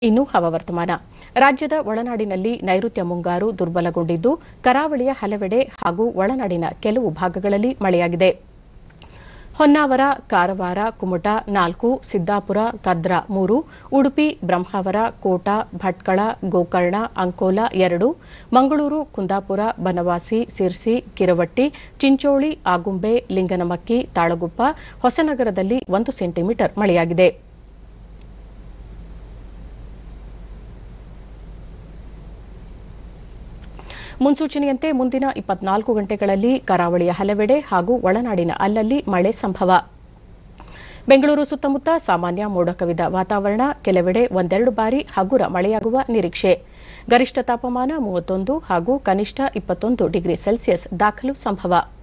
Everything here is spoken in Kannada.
ಇನ್ನು ಹವಾವರ್ತಮಾನ ರಾಜ್ಯದ ಒಳನಾಡಿನಲ್ಲಿ ನೈಋತ್ಯ ಮುಂಗಾರು ದುರ್ಬಲಗೊಂಡಿದ್ದು ಕರಾವಳಿಯ ಹಲವೆಡೆ ಹಾಗೂ ಒಳನಾಡಿನ ಕೆಲವು ಭಾಗಗಳಲ್ಲಿ ಮಳೆಯಾಗಿದೆ ಹೊನ್ನಾವರ ಕಾರವಾರ ಕುಮಟಾ ನಾಲ್ಕು ಸಿದ್ದಾಪುರ ಕದ್ರಾ ಮೂರು ಉಡುಪಿ ಬ್ರಹ್ಮಾವರ ಕೋಟಾ ಭಟ್ಕಳ ಗೋಕರ್ಣ ಅಂಕೋಲ ಎರಡು ಮಂಗಳೂರು ಕುಂದಾಪುರ ಬನವಾಸಿ ಸಿರ್ಸಿ ಕಿರವಟ್ಟಿ ಚಿಂಚೋಳಿ ಆಗುಂಬೆ ಲಿಂಗನಮಕ್ಕಿ ತಾಳಗುಪ್ಪ ಹೊಸನಗರದಲ್ಲಿ ಒಂದು ಸೆಂಟಿಮೀಟರ್ ಮಳೆಯಾಗಿದೆ ಮುನ್ಸೂಚನೆಯಂತೆ ಮುಂದಿನ ಇಪ್ಪತ್ನಾಲ್ಕು ಗಂಟೆಗಳಲ್ಲಿ ಕರಾವಳಿಯ ಹಲವೆಡೆ ಹಾಗೂ ಒಳನಾಡಿನ ಅಲ್ಲಲ್ಲಿ ಮಳೆ ಸಂಭವ ಬೆಂಗಳೂರು ಸುತ್ತಮುತ್ತ ಸಾಮಾನ್ಯ ಮೋಡ ಕವಿದ ವಾತಾವರಣ ಕೆಲವೆಡೆ ಒಂದೆರಡು ಬಾರಿ ಹಗುರ ಮಳೆಯಾಗುವ ನಿರೀಕ್ಷೆ ಗರಿಷ್ಠ ತಾಪಮಾನ ಮೂವತ್ತೊಂದು ಹಾಗೂ ಕನಿಷ್ಠ ಇಪ್ಪತ್ತೊಂದು ಡಿಗ್ರಿ ಸೆಲ್ಸಿಯಸ್ ದಾಖಲು ಸಂಭವ